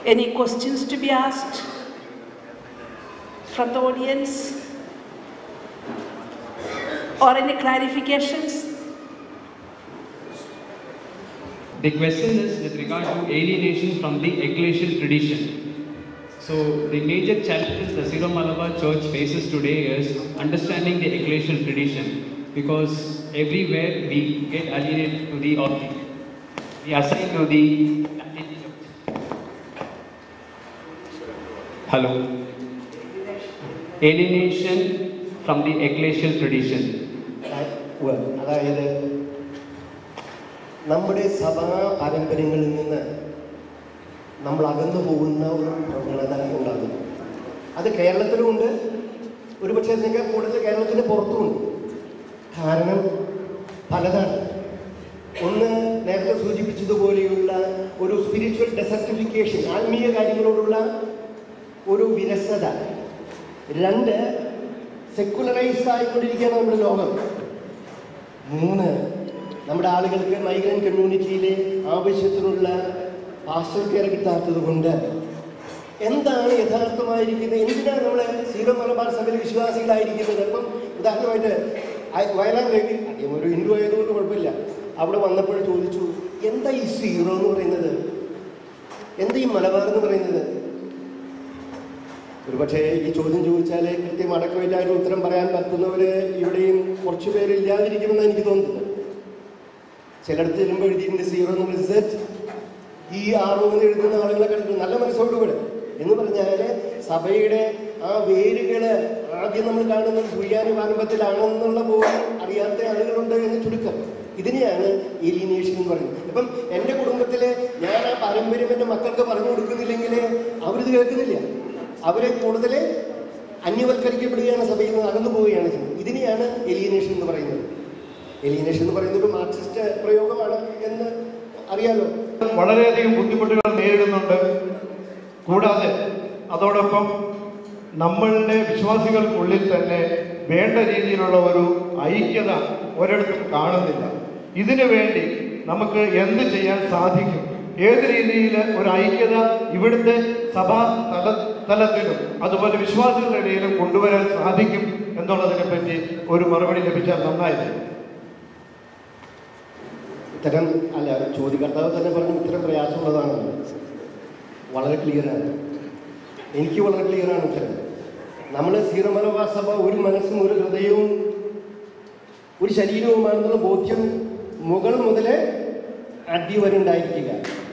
Any questions to be asked from the audience? Or any clarifications? The question is with regard to alienation from the ecclesial tradition. So the major challenges the Syro Malabar Church faces today is understanding the ecclesial tradition because everywhere we get alienated to the or we assign to the Catholic Church. Hello. Alienation from the ecclesial tradition. ഉവ്വ്. അതായത് നമ്മുടെ സഭാ പാരമ്പര്യങ്ങളിൽ നിന്ന് നമ്മൾ അകന്നു പോകുന്ന ഒരു പ്രവണത ഉണ്ടാകുന്നു അത് കേരളത്തിലുമുണ്ട് ഒരുപക്ഷെ അതിനൊക്കെ കൂടുതൽ കേരളത്തിന് പുറത്തുമുണ്ട് കാരണം പലതാണ് ഒന്ന് നേരത്തെ സൂചിപ്പിച്ചതുപോലെയുള്ള ഒരു സ്പിരിച്വൽ ഡെസർട്ടിഫിക്കേഷൻ ആത്മീയ കാര്യങ്ങളോടുള്ള ഒരു വിരസത രണ്ട് സെക്കുലറൈസ്ഡ് ആയിക്കൊണ്ടിരിക്കുകയാണ് നമ്മുടെ ലോകം മൂന്ന് നമ്മുടെ ആളുകൾക്ക് മൈഗ്രൻ കമ്മ്യൂണിറ്റിയിലെ ആവശ്യത്തിനുള്ള പാസ്റ്റർ കെയർ കിട്ടാത്തത് കൊണ്ട് എന്താണ് യഥാർത്ഥമായിരിക്കുന്നത് എന്തിനാണ് നമ്മൾ സീറോ മലബാർ സഭയിൽ വിശ്വാസികളായിരിക്കുന്നത് അപ്പം ഉദാഹരണമായിട്ട് ആ- വയലാർ രവി അദ്ദേഹം ഒരു ഹിന്ദു ആയതുകൊണ്ട് കുഴപ്പമില്ല അവിടെ വന്നപ്പോൾ ചോദിച്ചു എന്താ ഈ സീറോ എന്ന് പറയുന്നത് എന്താ ഈ മലബാർ എന്ന് പറയുന്നത് ഒരുപക്ഷെ ഈ ചോദ്യം ചോദിച്ചാൽ കൃത്യം അടക്കമില്ലാതെ ഉത്തരം പറയാൻ പറ്റുന്നവർ ഇവിടെയും കുറച്ച് പേര് ഇല്ലാതിരിക്കുമെന്ന് എനിക്ക് തോന്നുന്നത് ചിലടത്ത് ചെല്ലുമ്പോൾ എഴുതിയിട്ടുണ്ട് സീറോ നമ്മൾ റിസർച്ച് ഈ ആറോ എന്ന് എഴുതുന്ന ആളുകളെ കണ്ടിട്ട് നല്ല മനസ്സോടുകൂടെ എന്ന് പറഞ്ഞാൽ സഭയുടെ ആ വേരുകൾ ആദ്യം നമ്മൾ കാണുന്നത് സുയ്യാനി പാരമ്പര്യത്തിലാണെന്നുള്ള പോലും അറിയാത്ത ആളുകളുണ്ട് എന്ന് ചുരുക്കം ഇതിനെയാണ് ഏലിയനേഷൻ എന്ന് പറയുന്നത് ഇപ്പം എൻ്റെ കുടുംബത്തിൽ ഞാൻ ആ പാരമ്പര്യം എൻ്റെ മക്കൾക്ക് പറഞ്ഞു കൊടുക്കുന്നില്ലെങ്കിൽ അവരിത് കേൾക്കുന്നില്ല അവരെ കൂടുതൽ അന്യവൽക്കരിക്കപ്പെടുകയാണ് സഭയിൽ നിന്ന് അകന്നു പോവുകയാണ് ചെയ്യുന്നത് ഇതിനെയാണ് എലിയനേഷൻ എന്ന് പറയുന്നത് എലിയനേഷൻ എന്ന് പറയുന്നത് ഒരു മാർക്സിസ്റ്റ് പ്രയോഗമാണ് എന്ന് അറിയാലോ വളരെയധികം ബുദ്ധിമുട്ടുകൾ നേരിടുന്നുണ്ട് കൂടാതെ അതോടൊപ്പം നമ്മളുടെ വിശ്വാസികൾക്കുള്ളിൽ തന്നെ വേണ്ട രീതിയിലുള്ള ഒരു ഐക്യത ഒരിടത്തും കാണുന്നില്ല ഇതിനു വേണ്ടി നമുക്ക് എന്ത് ചെയ്യാൻ സാധിക്കും ഏത് രീതിയിൽ ഒരു ഐക്യത ഇവിടുത്തെ സഭാ തല തലത്തിലും അതുപോലെ വിശ്വാസികളുടെ ഇടയിലും കൊണ്ടുവരാൻ സാധിക്കും എന്നുള്ളതിനെ പറ്റി ഒരു മറുപടി ലഭിച്ചാൽ നന്നായിരുന്നു ഇത്തരം അല്ല ചോദ്യകർത്താവ് തന്നെ പറഞ്ഞു ഇത്തരം പ്രയാസമുള്ളതാണ് വളരെ ക്ലിയറാണ് എനിക്ക് വളരെ ക്ലിയറാണ് ഉത്തരം നമ്മൾ സീറോ മലബാർ സഭ ഒരു മനസ്സും ഒരു ഹൃദയവും ഒരു ശരീരവുമാണെന്നുള്ള ബോധ്യം മുകൾ മുതൽ അടി വരെ ഉണ്ടായിരിക്കില്ല